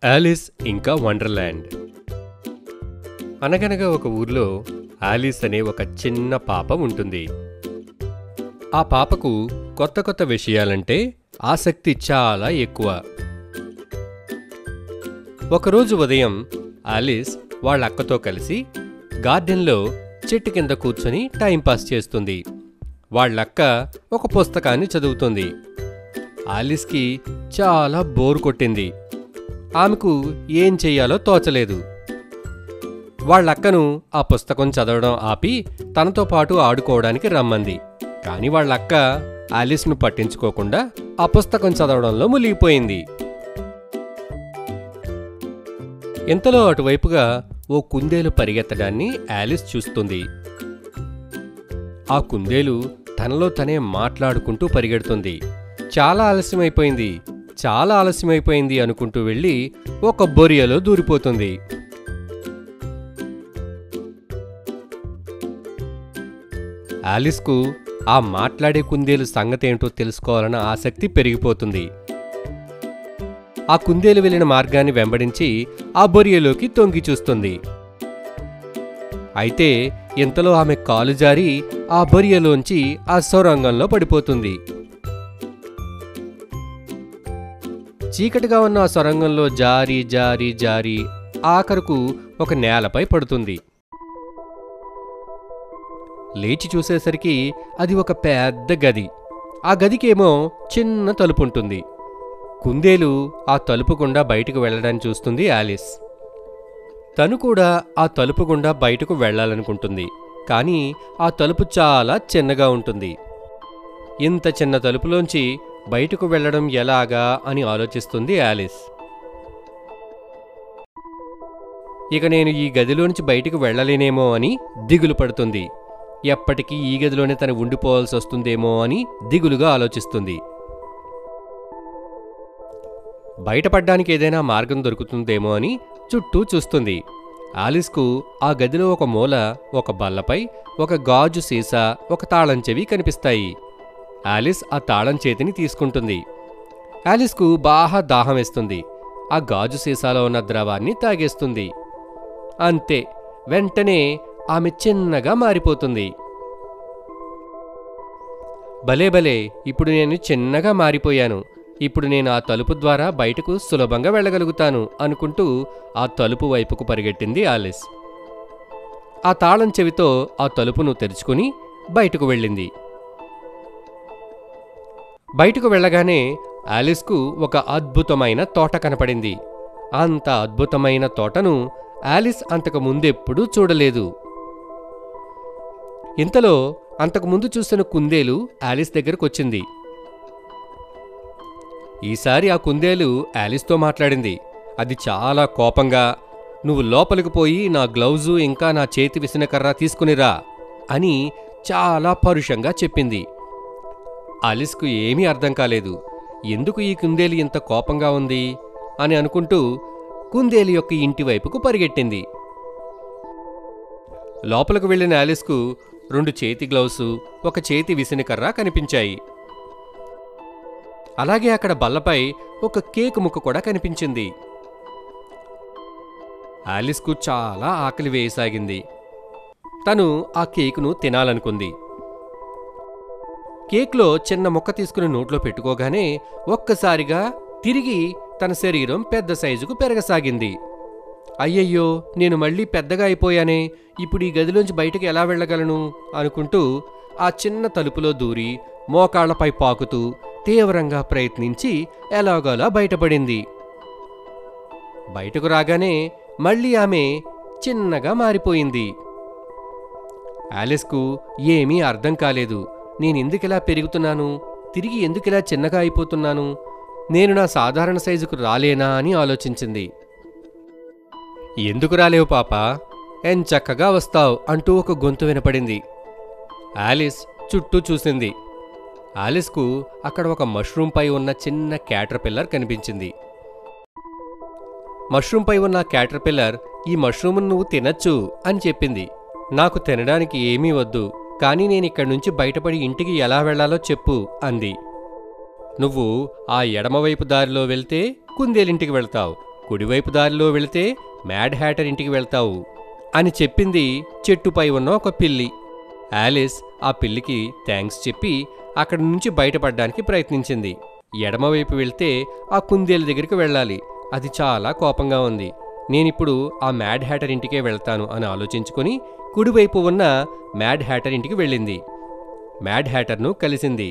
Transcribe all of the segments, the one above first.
Alice ఇంకా wonderland అనగనగా ఒక ఊర్లో ఆలిస్ అనే ఒక చిన్న పాప ఉంటుంది ఆ పాపకు కొత్త కొత్త విషయాలంటే ఆసక్తి చాలా ఎక్కువ ఒకరోజు ఉదయం ఆలిస్ వాళ్ళ అక్కతో కలిసి గార్డెన్లో చెట్టు కింద కూర్చొని టైంపాస్ చేస్తుంది వాళ్ళక్క ఒక పుస్తకాన్ని చదువుతుంది ఆలిస్కి చాలా బోర్ కొట్టింది ఆమెకు ఏం చెయ్యాలో తోచలేదు వాళ్ళక్కను ఆ పుస్తకం చదవడం ఆపి తనతో పాటు ఆడుకోవడానికి రమ్మంది కాని వాళ్ళక్క ఆలిస్ను పట్టించుకోకుండా ఆ పుస్తకం చదవడంలో మునిగిపోయింది ఇంతలో అటువైపుగా ఓ కుందేలు పరిగెత్తడాన్ని ఆలిస్ చూస్తుంది ఆ కుందేలు తనలో తనే మాట్లాడుకుంటూ పరిగెడుతుంది చాలా ఆలస్యమైపోయింది చాలా ఆలస్యమైపోయింది అనుకుంటూ వెళ్ళి ఒక బొరియలో దూరిపోతుంది ఆలిస్కు ఆ మాట్లాడే కుందేలు సంగతేంటో తెలుసుకోవాలన్న ఆసక్తి పెరిగిపోతుంది ఆ కుందేలు వెళ్ళిన మార్గాన్ని వెంబడించి ఆ బొరియలోకి తొంగి చూస్తుంది అయితే ఇంతలో ఆమె కాలు జారి ఆ బొరియలోంచి ఆ సొరంగంలో పడిపోతుంది చీకటిగా ఉన్న ఆ సొరంగంలో జారి జారి జారి ఆఖరుకు ఒక నేలపై పడుతుంది లేచి చూసేసరికి అది ఒక పెద్ద గది ఆ గదికేమో చిన్న తలుపు ఉంటుంది కుందేలు ఆ తలుపు గుండా బయటకు వెళ్ళడానికి చూస్తుంది ఆలిస్ తను కూడా ఆ తలుపు గుండా బయటకు వెళ్ళాలనుకుంటుంది కానీ ఆ తలుపు చాలా చిన్నగా ఉంటుంది ఇంత చిన్న తలుపులోంచి బయటకు వెళ్ళడం ఎలాగా అని ఆలోచిస్తుంది ఆలిస్ ఇక నేను ఈ గదిలోంచి బయటకు వెళ్ళలేనేమో అని దిగులు పడుతుంది ఎప్పటికీ ఈ గదిలోనే తను ఉండిపోవాల్సి వస్తుందేమో అని దిగులుగా ఆలోచిస్తుంది బయటపడ్డానికి ఏదైనా మార్గం దొరుకుతుందేమో అని చుట్టూ చూస్తుంది ఆలిస్కు ఆ గదిలో ఒక మూల ఒక బల్లపై ఒక గాజు సీసా ఒక తాళం చెవి కనిపిస్తాయి ఆలిస్ ఆ తాళం చేతిని తీసుకుంటుంది ఆలిస్కు బాగా దాహం వేస్తుంది ఆ గాజు సీసాలో ఉన్న ద్రవాన్ని తాగేస్తుంది అంతే వెంటనే ఆమె చిన్నగా మారిపోతుంది భలే భలే ఇప్పుడు నేను చిన్నగా మారిపోయాను ఇప్పుడు నేను ఆ తలుపు ద్వారా బయటకు సులభంగా వెళ్ళగలుగుతాను అనుకుంటూ ఆ తలుపు వైపుకు పరిగెట్టింది ఆలిస్ ఆ తాళం చెవితో ఆ తలుపును తెరుచుకుని బయటకు వెళ్ళింది బయటకు వెళ్ళగానే ఆలిస్కు ఒక అద్భుతమైన తోట కనపడింది అంత అద్భుతమైన తోటను ఆలిస్ అంతకు ముందెప్పుడూ చూడలేదు ఇంతలో అంతకుముందు చూసిన కుందేలు ఆలిస్ దగ్గరకు వచ్చింది ఈసారి ఆ కుందేలు ఆలిస్తో మాట్లాడింది అది చాలా కోపంగా నువ్వు లోపలికి పోయి నా గ్లౌజు ఇంకా నా చేతి విసనకర్ర తీసుకునిరా అని చాలా పరుషంగా చెప్పింది ఆలిస్కు ఏమీ అర్థం కాలేదు ఎందుకు ఈ కుందేలు ఇంత కోపంగా ఉంది అని అనుకుంటూ కుందేలు యొక్క ఇంటి వైపుకు పరిగెట్టింది లోపలికి వెళ్ళిన ఆలిస్కు రెండు చేతి గ్లౌసు ఒక చేతి విసినకర్ర కనిపించాయి అలాగే అక్కడ బల్లపై ఒక కేక్ ముక్క కూడా కనిపించింది ఆలిస్కు చాలా ఆకలి వేయసాగింది తను ఆ కేకును తినాలనుకుంది కేక్లో చిన్న ముక్క తీసుకుని నోట్లో పెట్టుకోగానే ఒక్కసారిగా తిరిగి తన శరీరం పెద్ద సైజుకు పెరగసాగింది అయ్యయ్యో నేను మళ్ళీ పెద్దగా అయిపోయానే ఇప్పుడు ఈ గదిలోంచి బయటకు ఎలా వెళ్ళగలను అనుకుంటూ ఆ చిన్న తలుపులో దూరి మోకాళ్లపై పాకుతూ తీవ్రంగా ప్రయత్నించి ఎలాగోలా బయటపడింది బయటకు రాగానే మళ్ళీ ఆమె చిన్నగా మారిపోయింది ఆలిస్కు ఏమీ అర్థం కాలేదు నేనెందుకిలా పెరుగుతున్నాను తిరిగి ఎందుకిలా చిన్నగా అయిపోతున్నాను నేను నా సాధారణ సైజుకు రాలేనా అని ఆలోచించింది ఎందుకు రాలేవు పాప ఎంచక్కగా వస్తావు అంటూ ఒక గొంతు వినపడింది ఆలిస్ చుట్టూ చూసింది ఆలిస్కు అక్కడ ఒక మష్రూంపై ఉన్న చిన్న క్యాటర్పిల్లర్ కనిపించింది మష్రూంపై ఉన్న క్యాటర్పిల్లర్ ఈ మష్రూమ్ను నువ్వు తినచ్చు అని చెప్పింది నాకు తినడానికి ఏమీ వద్దు కానీ నేను ఇక్కడి నుంచి బయటపడి ఇంటికి ఎలా వెళ్లాలో చెప్పు అంది నువ్వు ఆ ఎడమవైపు దారిలో వెళ్తే కుందేలింటికి వెళ్తావు కుడివైపు దారిలో వెళితే మ్యాడ్ హ్యాటర్ ఇంటికి వెళ్తావు అని చెప్పింది చెట్టుపై ఉన్న ఒక పిల్లి ఆలిస్ ఆ పిల్లికి థ్యాంక్స్ చెప్పి అక్కడి నుంచి బయటపడడానికి ప్రయత్నించింది ఎడమవైపు వెళ్తే ఆ కుందేలు దగ్గరికి వెళ్ళాలి అది చాలా కోపంగా ఉంది నేనిప్పుడు ఆ మ్యాడ్ హ్యాటర్ ఇంటికే వెళ్తాను అని ఆలోచించుకొని కుడివైపు ఉన్న మ్యాడ్ హ్యాటర్ ఇంటికి వెళ్ళింది మ్యాడ్ హ్యాటర్ను కలిసింది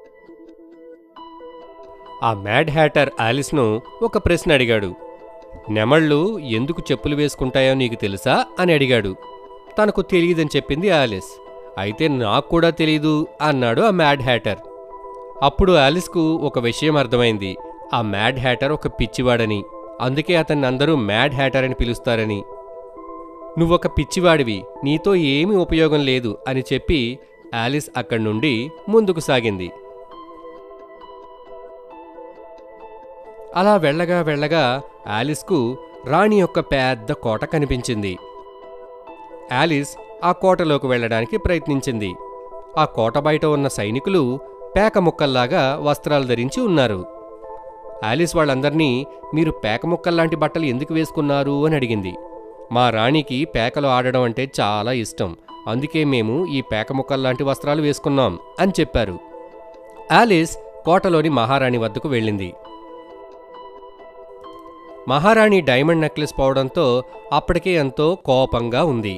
ఆ మ్యాడ్ హ్యాటర్ ఆలిస్ను ఒక ప్రశ్న అడిగాడు నెమళ్ళు ఎందుకు చెప్పులు వేసుకుంటాయో నీకు తెలుసా అని అడిగాడు తనకు తెలియదని చెప్పింది ఆలిస్ అయితే నాకు కూడా తెలీదు అన్నాడు ఆ మ్యాడ్ హ్యాటర్ అప్పుడు ఆలిస్కు ఒక విషయం అర్థమైంది ఆ మ్యాడ్ హ్యాటర్ ఒక పిచ్చివాడని అందుకే అతన్ని అందరూ మ్యాడ్ హ్యాటర్ అని పిలుస్తారని నువ్వొక పిచ్చివాడివి నీతో ఏమీ ఉపయోగం లేదు అని చెప్పి ఆలిస్ అక్కడి నుండి ముందుకు సాగింది అలా వెళ్ళగా వెళ్ళగా ఆలిస్కు రాణి యొక్క పెద్ద కోట కనిపించింది ఆలిస్ ఆ కోటలోకి వెళ్ళడానికి ప్రయత్నించింది ఆ కోట బయట ఉన్న సైనికులు పేక ముక్కల్లాగా వస్త్రాలు ధరించి ఉన్నారు ఆలిస్ వాళ్ళందర్నీ మీరు పేక ముక్కల్లాంటి బట్టలు ఎందుకు వేసుకున్నారు అని అడిగింది మా రాణికి పేకలు ఆడడం అంటే చాలా ఇష్టం అందుకే మేము ఈ పేక ముక్కల్లాంటి వస్త్రాలు వేసుకున్నాం అని చెప్పారు ఆలిస్ కోటలోని మహారాణి వద్దకు వెళ్ళింది మహారాణి డైమండ్ నెక్లెస్ పోవడంతో అప్పటికే ఎంతో కోపంగా ఉంది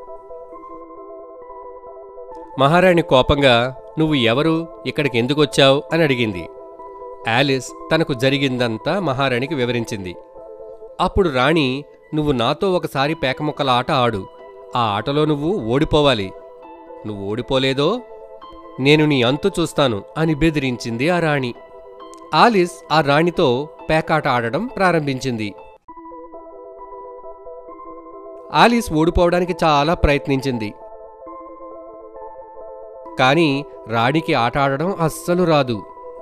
మహారాణి కోపంగా నువ్వు ఎవరు ఇక్కడికి ఎందుకు వచ్చావు అని అడిగింది ఆలిస్ తనకు జరిగిందంతా మహారాణికి వివరించింది అప్పుడు రాణి నువ్వు నాతో ఒకసారి పేకముక్కల ఆట ఆడు ఆ ఆటలో నువ్వు ఓడిపోవాలి నువ్వు ఓడిపోలేదో నేను నీ అంతు చూస్తాను అని బెదిరించింది ఆ రాణి ఆలిస్ ఆ రాణితో పేకాట ఆడడం ప్రారంభించింది ఆలిస్ ఓడిపోవడానికి చాలా ప్రయత్నించింది కానీ రాణికి ఆట ఆడడం అస్సలు రాదు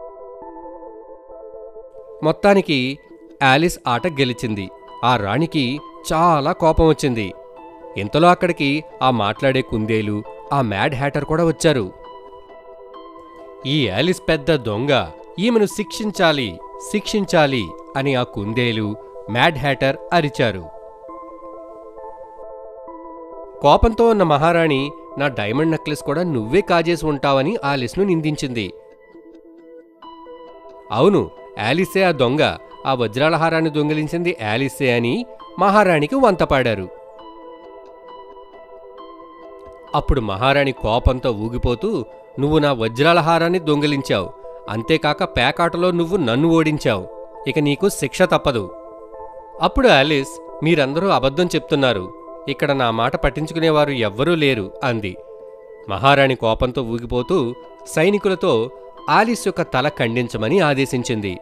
మొత్తానికి ఆలిస్ ఆట గెలిచింది ఆ రాణికి చాలా కోపం వచ్చింది ఇంతలో అక్కడికి ఆ మాట్లాడే కుందేలు ఆ మ్యాడ్ హ్యాటర్ కూడా వచ్చారు ఈ ఆలిస్ పెద్ద దొంగ ఈమెను శిక్షించాలి శిక్షించాలి అని ఆ కుందేలు మ్యాడ్ హ్యాటర్ అరిచారు కోపంతో ఉన్న మహారాణి నా డైమండ్ నెక్లెస్ కూడా నువ్వే కాజేసి ఉంటావని ఆలిస్ను నిందించింది అవును ఆలిసే ఆ దొంగ ఆ వజ్రాల హారాన్ని దొంగిలించింది ఆలిసే అని మహారాణికి వంతపాడారు అప్పుడు మహారాణి కోపంతో ఊగిపోతూ నువ్వు నా వజ్రాల హారాన్ని దొంగిలించావు అంతేకాక పేకాటలో నువ్వు నన్ను ఓడించావు ఇక నీకు శిక్ష తప్పదు అప్పుడు ఆలిస్ మీరందరూ అబద్ధం చెప్తున్నారు ఇక్కడ నా మాట పట్టించుకునేవారు ఎవ్వరూ లేరు అంది మహారాణి కోపంతో ఊగిపోతూ సైనికులతో ఆలిస్ యొక్క తల ఖండించమని ఆదేశించింది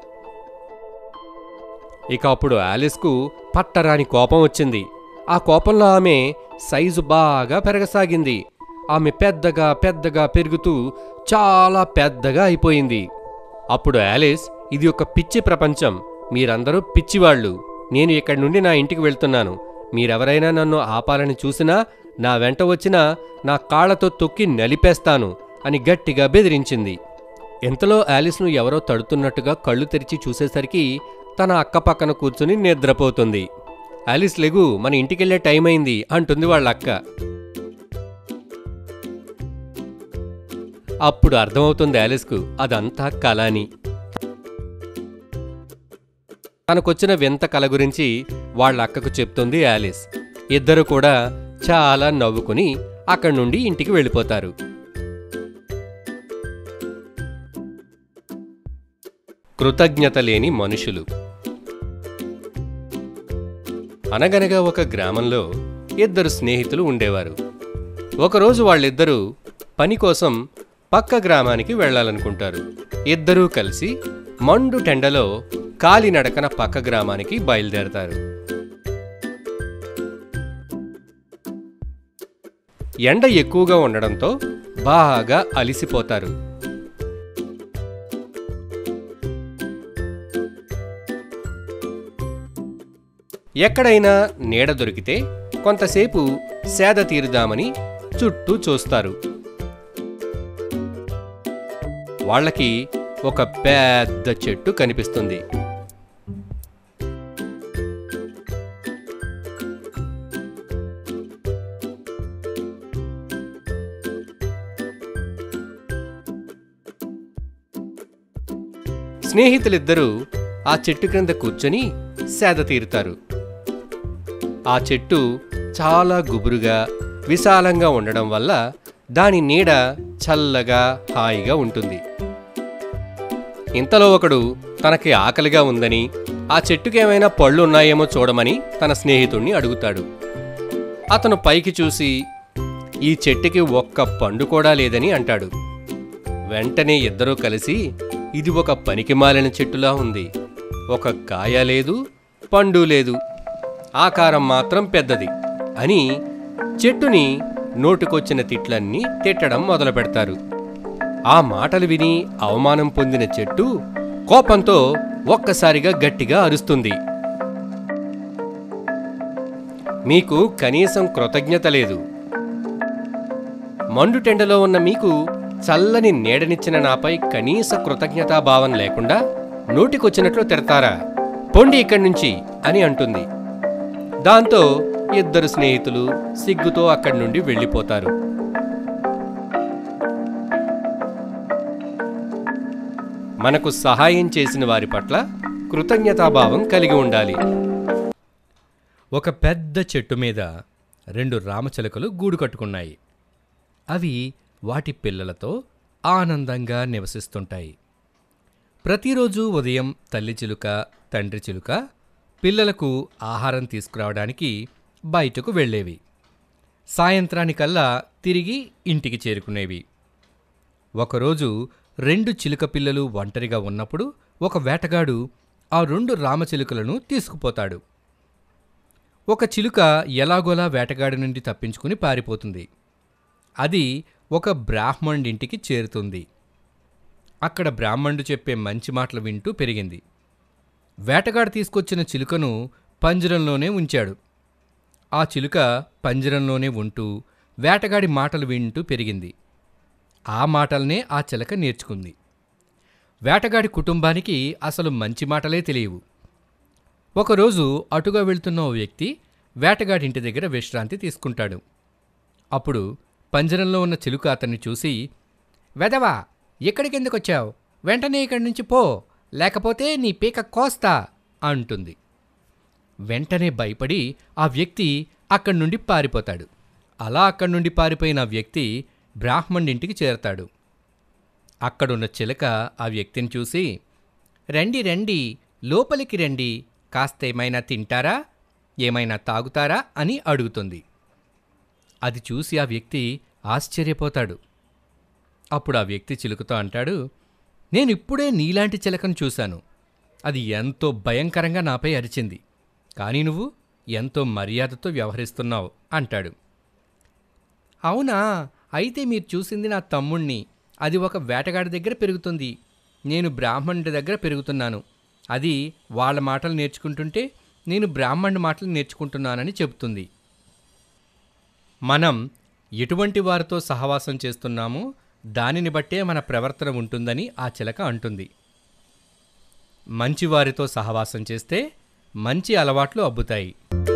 ఇక అప్పుడు ఆలిస్కు పట్టరాని కోపం వచ్చింది ఆ కోపంలో ఆమె సైజు బాగా పెరగసాగింది ఆమె పెద్దగా పెద్దగా పెరుగుతూ చాలా పెద్దగా అయిపోయింది అప్పుడు ఆలిస్ ఇది ఒక పిచ్చి ప్రపంచం మీరందరూ పిచ్చివాళ్ళు నేను ఇక్కడి నుండి నా ఇంటికి వెళ్తున్నాను మీరెవరైనా నన్ను ఆపాలని చూసినా నా వెంట వచ్చినా నా కాళ్లతో తొక్కి నలిపేస్తాను అని గట్టిగా బెదిరించింది ఇంతలో ఆలిస్ను ఎవరో తడుతున్నట్టుగా కళ్ళు తెరిచి చూసేసరికి తన అక్కపక్కన కూర్చుని నిద్రపోతుంది ఆలిస్ లెగు మన ఇంటికెళ్లే టైం అయింది అంటుంది వాళ్ళ అక్క అప్పుడు అర్థమవుతుంది ఆలిస్కు అదంతా కళ అని తనకొచ్చిన వింత కల గురించి వాళ్ళ అక్కకు చెప్తుంది ఆలిస్ ఇద్దరు కూడా చాలా నవ్వుకుని అక్కడి నుండి ఇంటికి వెళ్ళిపోతారు కృతజ్ఞత లేని మనుషులు అనగనగా ఒక గ్రామంలో ఇద్దరు స్నేహితులు ఉండేవారు ఒకరోజు వాళ్ళిద్దరూ పని కోసం పక్క గ్రామానికి వెళ్ళాలనుకుంటారు ఇద్దరూ కలిసి మండు టెండలో కాలినడకన పక్క గ్రామానికి బయలుదేరతారు ఎండ ఎక్కువగా ఉండడంతో బాగా అలిసిపోతారు ఎక్కడైనా నీడ దొరికితే కొంతసేపు సేద తీరుదామని చుట్టూ చూస్తారు వాళ్ళకి ఒక పెద్ద చెట్టు కనిపిస్తుంది స్నేహితులిద్దరూ ఆ చెట్టు క్రింద కూర్చొని సేద తీరుతారు ఆ చెట్టు చాలా గుబురుగా విశాలంగా ఉండడం వల్ల దాని నీడ చల్లగా హాయిగా ఉంటుంది ఇంతలో ఒకడు తనకి ఆకలిగా ఉందని ఆ చెట్టుకి ఏమైనా పళ్ళు ఉన్నాయేమో చూడమని తన స్నేహితుణ్ణి అడుగుతాడు అతను పైకి చూసి ఈ చెట్టుకి ఒక్క పండు కూడా లేదని అంటాడు వెంటనే ఇద్దరూ కలిసి ఇది ఒక పనికిమాలిన చెట్టులా ఉంది ఒక కాయ లేదు పండు లేదు ఆకారం మాత్రం పెద్దది అని చెట్టుని నోటుకొచ్చిన తిట్లన్నీ తిట్టడం మొదలు పెడతారు ఆ మాటలు విని అవమానం పొందిన చెట్టు కోపంతో ఒక్కసారిగా గట్టిగా అరుస్తుంది మీకు కనీసం కృతజ్ఞత లేదు మండుటెండలో ఉన్న మీకు చల్లని నీడనిచ్చిన నాపై కనీస కృతజ్ఞతాభావం లేకుండా నోటికొచ్చినట్లు తిడతారా పొండి ఇక్కడి నుంచి అని అంటుంది దాంతో ఇద్దరు స్నేహితులు సిగ్గుతో అక్కడి నుండి వెళ్ళిపోతారు మనకు సహాయం చేసిన వారి పట్ల కృతజ్ఞతాభావం కలిగి ఉండాలి ఒక పెద్ద చెట్టు మీద రెండు రామచిలుకలు గూడు కట్టుకున్నాయి అవి వాటి పిల్లలతో ఆనందంగా నివసిస్తుంటాయి ప్రతిరోజు ఉదయం తల్లి చిలుక తండ్రి చిలుక పిల్లలకు ఆహారం తీసుకురావడానికి బయటకు వెళ్ళేవి సాయంత్రానికల్లా తిరిగి ఇంటికి చేరుకునేవి ఒకరోజు రెండు చిలుక పిల్లలు ఒంటరిగా ఉన్నప్పుడు ఒక వేటగాడు ఆ రెండు రామచిలుకలను తీసుకుపోతాడు ఒక చిలుక ఎలాగోలా వేటగాడి నుండి తప్పించుకుని పారిపోతుంది అది ఒక బ్రాహ్మణుడింటికి చేరుతుంది అక్కడ బ్రాహ్మణుడు చెప్పే మంచి మాటలు వింటూ పెరిగింది వేటగాడు తీసుకొచ్చిన చిలుకను పంజరంలోనే ఉంచాడు ఆ చిలుక పంజరంలోనే ఉంటూ వేటగాడి మాటలు వింటూ పెరిగింది ఆ మాటలనే ఆ చిలక నేర్చుకుంది వేటగాడి కుటుంబానికి అసలు మంచి మాటలే తెలియవు ఒకరోజు అటుగా వెళ్తున్న ఓ వ్యక్తి వేటగాడి ఇంటి దగ్గర విశ్రాంతి తీసుకుంటాడు అప్పుడు పంజరంలో ఉన్న చిలుక అతన్ని చూసి వెదవా ఇక్కడికి ఎందుకు వచ్చావు వెంటనే ఇక్కడి నుంచి పో లేకపోతే నీ పీక కోస్తా అంటుంది వెంటనే భయపడి ఆ వ్యక్తి అక్కడి నుండి పారిపోతాడు అలా అక్కడి నుండి పారిపోయిన ఆ వ్యక్తి బ్రాహ్మణుడింటికి చేరతాడు అక్కడున్న చిలక ఆ వ్యక్తిని చూసి రండి రండి లోపలికి రండి కాస్త ఏమైనా తింటారా ఏమైనా తాగుతారా అని అడుగుతుంది అది చూసి ఆ వ్యక్తి ఆశ్చర్యపోతాడు అప్పుడు ఆ వ్యక్తి చిలుకతో అంటాడు నేను ఇప్పుడే నీలాంటి చిలకను చూశాను అది ఎంతో భయంకరంగా నాపై అరిచింది కానీ నువ్వు ఎంతో మర్యాదతో వ్యవహరిస్తున్నావు అంటాడు అవునా అయితే మీరు చూసింది నా తమ్ముణ్ణి అది ఒక వేటగాడి దగ్గర పెరుగుతుంది నేను బ్రాహ్మణుడి దగ్గర పెరుగుతున్నాను అది వాళ్ళ మాటలు నేర్చుకుంటుంటే నేను బ్రాహ్మణుడి మాటలు నేర్చుకుంటున్నానని చెబుతుంది మనం ఎటువంటి వారితో సహవాసం చేస్తున్నామో దానిని బట్టే మన ప్రవర్తన ఉంటుందని ఆ చిలక అంటుంది మంచివారితో సహవాసం చేస్తే మంచి అలవాట్లు అబ్బుతాయి